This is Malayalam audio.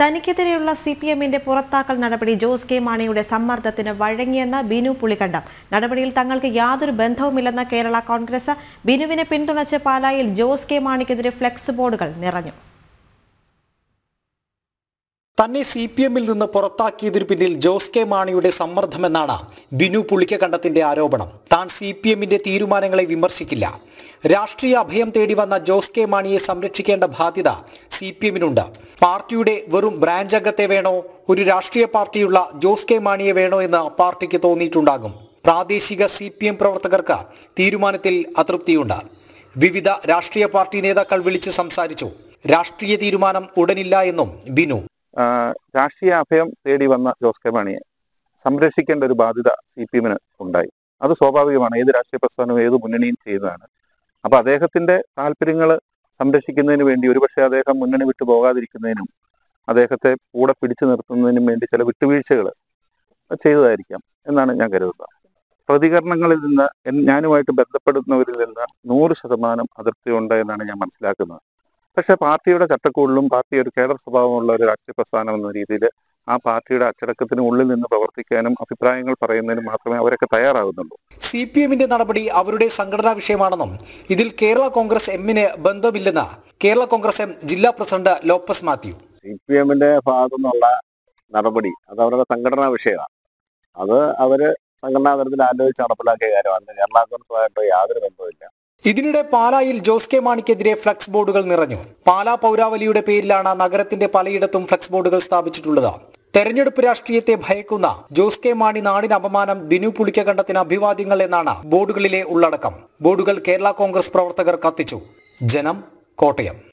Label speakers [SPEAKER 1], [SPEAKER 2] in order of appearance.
[SPEAKER 1] തനിക്കെതിരെയുള്ള സി പി എമ്മിന്റെ പുറത്താക്കൽ നടപടി ജോസ് കെ മാണിയുടെ സമ്മർദ്ദത്തിന് വഴങ്ങിയെന്ന ബിനു പുളിക്കണ്ടം നടപടിയിൽ തങ്ങൾക്ക് യാതൊരു ബന്ധവുമില്ലെന്ന കേരള കോൺഗ്രസ് ബിനുവിനെ പിന്തുണച്ച് പാലായിൽ ജോസ് കെ മാണിക്കെതിരെ ഫ്ലെക്സ് ബോർഡുകൾ നിറഞ്ഞു
[SPEAKER 2] തന്നെ സി പി എമ്മിൽ നിന്ന് പുറത്താക്കിയതിനു പിന്നിൽ ജോസ് കെ മാണിയുടെ സമ്മർദ്ദമെന്നാണ് ബിനു പുളിക്കക്കണ്ടത്തിന്റെ ആരോപണം താൻ സി പി എമ്മിന്റെ തീരുമാനങ്ങളെ വിമർശിക്കില്ല രാഷ്ട്രീയ അഭയം തേടി വന്ന ജോസ് കെ മാണിയെ സംരക്ഷിക്കേണ്ട ബാധ്യത സി പി എമ്മിനുണ്ട് പാർട്ടിയുടെ വെറും ബ്രാഞ്ച് അംഗത്തെ വേണോ ഒരു രാഷ്ട്രീയ പാർട്ടിയുള്ള ജോസ് കെ മാണിയെ വേണോ എന്ന് പാർട്ടിക്ക് തോന്നിയിട്ടുണ്ടാകും പ്രാദേശിക സി പി എം പ്രവർത്തകർക്ക് തീരുമാനത്തിൽ അതൃപ്തിയുണ്ട് വിവിധ രാഷ്ട്രീയ പാർട്ടി നേതാക്കൾ വിളിച്ച് സംസാരിച്ചു രാഷ്ട്രീയ തീരുമാനം ഉടനില്ല എന്നും ബിനു
[SPEAKER 3] ആ, രാഷ്ട്രീയ അഭയം തേടി വന്ന ജോസ് കെ മാണിയെ സംരക്ഷിക്കേണ്ട ഒരു ബാധ്യത സി പി എമ്മിന് ഉണ്ടായി അത് സ്വാഭാവികമാണ് ഏത് രാഷ്ട്രീയ പ്രസ്ഥാനവും ഏത് മുന്നണിയും ചെയ്യുന്നതാണ് അപ്പൊ അദ്ദേഹത്തിന്റെ താല്പര്യങ്ങൾ സംരക്ഷിക്കുന്നതിന് വേണ്ടി ഒരുപക്ഷെ അദ്ദേഹം മുന്നണി വിട്ടു പോകാതിരിക്കുന്നതിനും അദ്ദേഹത്തെ കൂടെ പിടിച്ചു നിർത്തുന്നതിനും വേണ്ടി ചില വിട്ടുവീഴ്ചകൾ ചെയ്തതായിരിക്കാം എന്നാണ് ഞാൻ കരുതുന്നത് പ്രതികരണങ്ങളിൽ നിന്ന് എൻ- ഞാനുമായിട്ട് ബന്ധപ്പെടുന്നവരിൽ നിന്ന് നൂറ് ശതമാനം അതൃപ്തിയുണ്ട് എന്നാണ് ഞാൻ മനസ്സിലാക്കുന്നത് പക്ഷേ പാർട്ടിയുടെ ചട്ടക്കൂടിലും പാർട്ടി ഒരു കേഡർ സ്വഭാവമുള്ള ഒരു രാഷ്ട്രീയ പ്രസ്ഥാനം എന്ന രീതിയിൽ ആ പാർട്ടിയുടെ അച്ചടക്കത്തിന് ഉള്ളിൽ നിന്ന് പ്രവർത്തിക്കാനും അഭിപ്രായങ്ങൾ പറയുന്നതിനും മാത്രമേ അവരൊക്കെ തയ്യാറാകുന്നുള്ളൂ
[SPEAKER 2] സി പി എമ്മിന്റെ നടപടി അവരുടെ സംഘടനാ വിഷയമാണെന്നും ഇതിൽ കേരള കോൺഗ്രസ് എമ്മിന് ബന്ധമില്ലെന്ന് കേരള കോൺഗ്രസ് എം ജില്ലാ president Lopez Mathew
[SPEAKER 4] C P എമ്മിന്റെ ഭാഗത്തു നിന്നുള്ള നടപടി അത് അവരുടെ സംഘടനാ വിഷയമാണ് അത് അവര് സംഘടനാ തലത്തിൽ ആലോചിച്ച് നടപ്പിലാക്കിയ കാര്യമാണ് കേരള കോൺഗ്രസുമായിട്ട് യാതൊരു ബന്ധവുമില്ല
[SPEAKER 2] ഇതിനിടെ പാലായിൽ ജോസ് കെ മാണിക്കെതിരെ ഫ്ലക്സ് ബോർഡുകൾ നിറഞ്ഞു പാലാ പൗരാവലിയുടെ പേരിലാണ് നഗരത്തിന്റെ പലയിടത്തും ഫ്ലക്സ് ബോർഡുകൾ സ്ഥാപിച്ചിട്ടുള്ളത് തെരഞ്ഞെടുപ്പ് രാഷ്ട്രീയത്തെ ഭയക്കുന്ന ജോസ് കെ മാണി നാടിന് അപമാനം ബിനു പുളിക്കകണ്ടത്തിന് അഭിവാദ്യങ്ങൾ എന്നാണ് ബോർഡുകളിലെ ഉള്ളടക്കം ബോർഡുകൾ കേരള കോൺഗ്രസ് പ്രവർത്തകർ കത്തിച്ചു ജനം കോട്ടയം